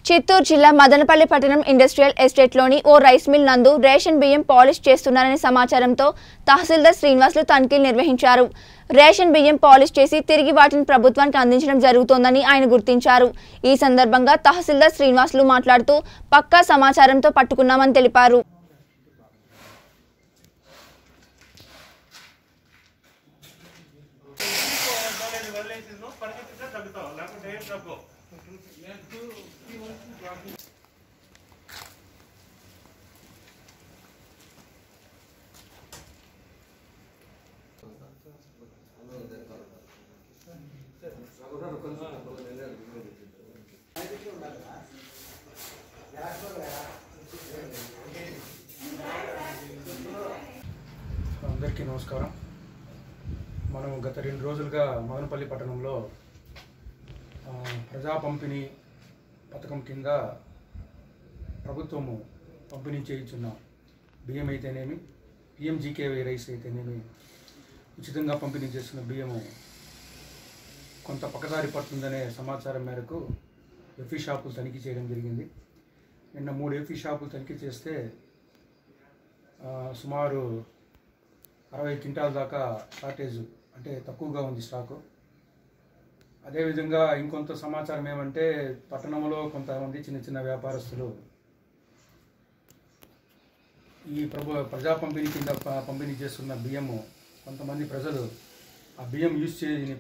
చిత్తూరు జిల్లా మదనపల్లి పట్టణం ఇండస్ట్రియల్ ఎస్టేట్లోని ఓ రైస్ మిల్ నందు రేషన్ బియ్యం పాలిష్ చేస్తున్నారనే సమాచారంతో తహసీల్దార్ శ్రీనివాసులు తనిఖీలు నిర్వహించారు రేషన్ బియ్యం పాలిష్ చేసి తిరిగి వాటిని ప్రభుత్వానికి అందించడం జరుగుతోందని ఆయన గుర్తించారు ఈ సందర్భంగా తహసీల్దార్ శ్రీనివాసులు మాట్లాడుతూ పక్కా సమాచారంతో పట్టుకున్నామని తెలిపారు అందరికీ నమస్కారం మనం గత రెండు రోజులుగా మదనపల్లి పట్టణంలో ఆ, ప్రజా పంపిణీ పథకం కింద ప్రభుత్వము పంపిణీ చేయించున్న బియ్యం అయితేనేమి పిఎంజీకేవై రైస్ అయితేనేమి ఉచితంగా పంపిణీ చేస్తున్న బియ్యము కొంత పక్కదారి పడుతుందనే సమాచారం మేరకు ఎఫీ షాపులు తనిఖీ చేయడం జరిగింది నిన్న మూడు ఎఫీ షాపులు తనిఖీ చేస్తే ఆ, సుమారు అరవై క్వింటాల దాకా షార్టేజ్ అంటే తక్కువగా ఉంది స్టాకు అదేవిధంగా ఇంకొంత సమాచారం ఏమంటే పట్టణంలో కొంతమంది చిన్న చిన్న వ్యాపారస్తులు ఈ ప్రభు ప్రజా పంపిణీ కింద ప- పంపిణీ చేస్తున్న బియ్యము కొంతమంది ప్రజలు ఆ బియ్యం యూజ్ చేయని